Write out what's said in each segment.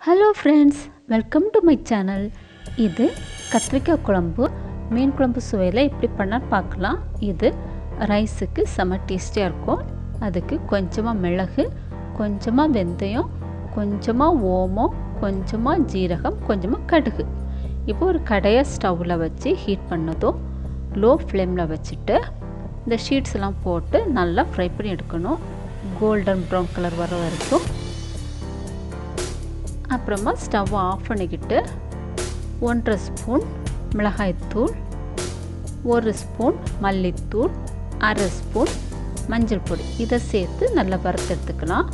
hello friends welcome to my channel இது கத்திரிக்காய் குழம்பு மீன் குழம்பு சுவையில் எப்படி பண்ணால் பார்க்கலாம் இது ரைஸுக்கு செம டேஸ்டியாக இருக்கும் அதுக்கு கொஞ்சமாக மிளகு கொஞ்சமாக வெந்தயம் கொஞ்சமாக ஓமம் கொஞ்சமாக ஜீரகம் கொஞ்சமாக கடுகு இப்போ ஒரு கடையை ஸ்டவ்வில் வச்சு ஹீட் பண்ணதும் லோ ஃப்ளேமில் வச்சுட்டு இந்த ஷீட்ஸ் எல்லாம் போட்டு நல்லா ஃப்ரை பண்ணி எடுக்கணும் கோல்டன் ப்ரௌன் கலர் வர வரைக்கும் அப்புறமா ஸ்டவ் ஆஃப் பண்ணிக்கிட்டு ஒன்றரை ஸ்பூன் மிளகாய்த்தூள் ஒரு ஸ்பூன் மல்லித்தூள் அரை ஸ்பூன் மஞ்சள் பொடி இதை சேர்த்து நல்லா வறுத்து எடுத்துக்கலாம்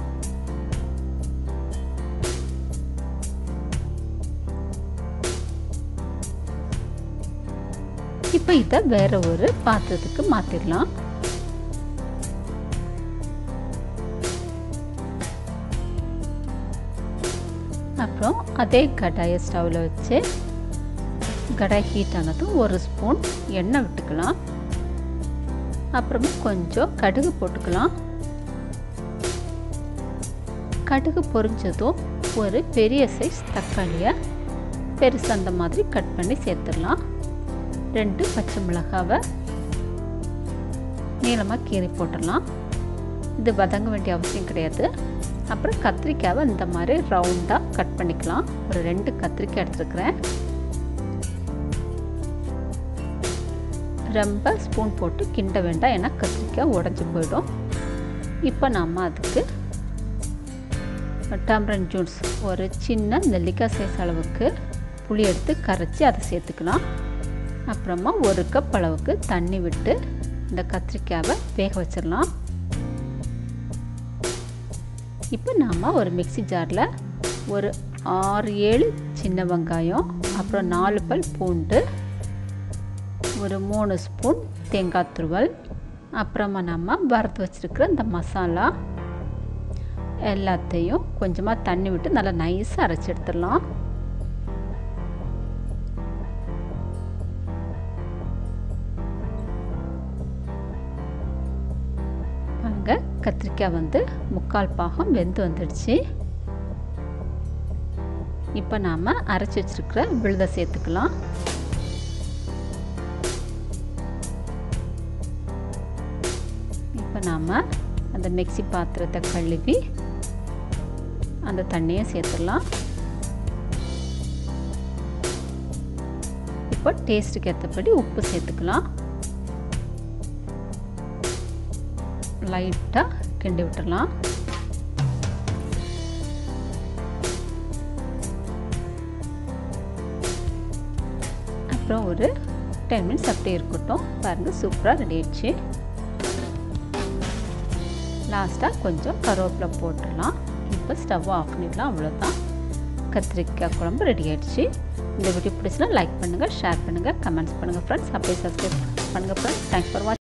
இப்போ இதை வேற ஒரு பாத்திரத்துக்கு மாற்றிடலாம் அப்புறம் அதே கடாயை ஸ்டவ்வில் வச்சு கடாய் ஹீட் ஆனதும் ஒரு ஸ்பூன் எண்ணெய் விட்டுக்கலாம் அப்புறமா கொஞ்சம் கடுகு போட்டுக்கலாம் கடுகு பொரிஞ்சதும் ஒரு பெரிய சைஸ் தக்காளியை பெருசு அந்த மாதிரி கட் பண்ணி சேர்த்துடலாம் ரெண்டு பச்சை மிளகாவை நீளமாக கீறி போட்டுடலாம் இது வதங்க வேண்டிய அவசியம் கிடையாது அப்புறம் கத்திரிக்காவை இந்த மாதிரி ரவுண்டாக கட் பண்ணிக்கலாம் ஒரு ரெண்டு கத்திரிக்காய் எடுத்துருக்குறேன் ரொம்ப ஸ்பூன் போட்டு கிண்ட வேண்டாம் ஏன்னா கத்திரிக்காய் உடஞ்சி போயிடும் இப்போ நம்ம அதுக்கு டம்ரன் ஜூஸ் ஒரு சின்ன நெல்லிக்காய் சைஸ் அளவுக்கு புளி எடுத்து கரைச்சி அதை சேர்த்துக்கலாம் அப்புறமா ஒரு கப் அளவுக்கு தண்ணி விட்டு இந்த கத்திரிக்காவை வேக வச்சிடலாம் இப்போ நாம் ஒரு மிக்சி ஜாரில் ஒரு ஆறு ஏழு சின்ன வெங்காயம் அப்புறம் நாலு பல் பூண்டு ஒரு மூணு ஸ்பூன் தேங்காய் துருவல் அப்புறமா நம்ம வறுத்து வச்சுருக்கிற இந்த மசாலா எல்லாத்தையும் கொஞ்சமாக தண்ணி விட்டு நல்லா நைஸாக அரைச்சி எடுத்துடலாம் பாருங்க கத்திரிக்காய் வந்து முக்கால் பாகம் வெந்து வந்துடுச்சு இப்போ நாம் அரைச்சி வச்சுருக்கிற விழுதை சேர்த்துக்கலாம் இப்போ நாம் அந்த மிக்சி பாத்திரத்தை கழுவி அந்த தண்ணியை சேர்த்துடலாம் இப்போ டேஸ்ட்டுக்கு ஏற்றபடி உப்பு சேர்த்துக்கலாம் லைட்டாக கிண்டி விட்டுடலாம் அப்புறம் ஒரு டென் மினிட்ஸ் அப்படியே இருக்கட்டும் பாருங்கள் சூப்பராக ரெடி ஆயிடுச்சு லாஸ்ட்டாக கொஞ்சம் கருவேப்பிலை போட்டுடலாம் இப்போ ஸ்டவ் ஆஃப் பண்ணிடலாம் அவ்வளோதான் கத்திரிக்காய் குழம்பு ரெடி ஆயிடுச்சு இந்த வீடியோ பிடிச்சினா லைக் பண்ணுங்கள் ஷேர் பண்ணுங்கள் கமெண்ட்ஸ் பண்ணுங்கள் ஃப்ரெண்ட்ஸ் அப்படியே சப்ஸ்கிரைப் பண்ணுங்கள் ஃப்ரெண்ட்ஸ் தேங்க்ஸ் ஃபார் வாட்ச்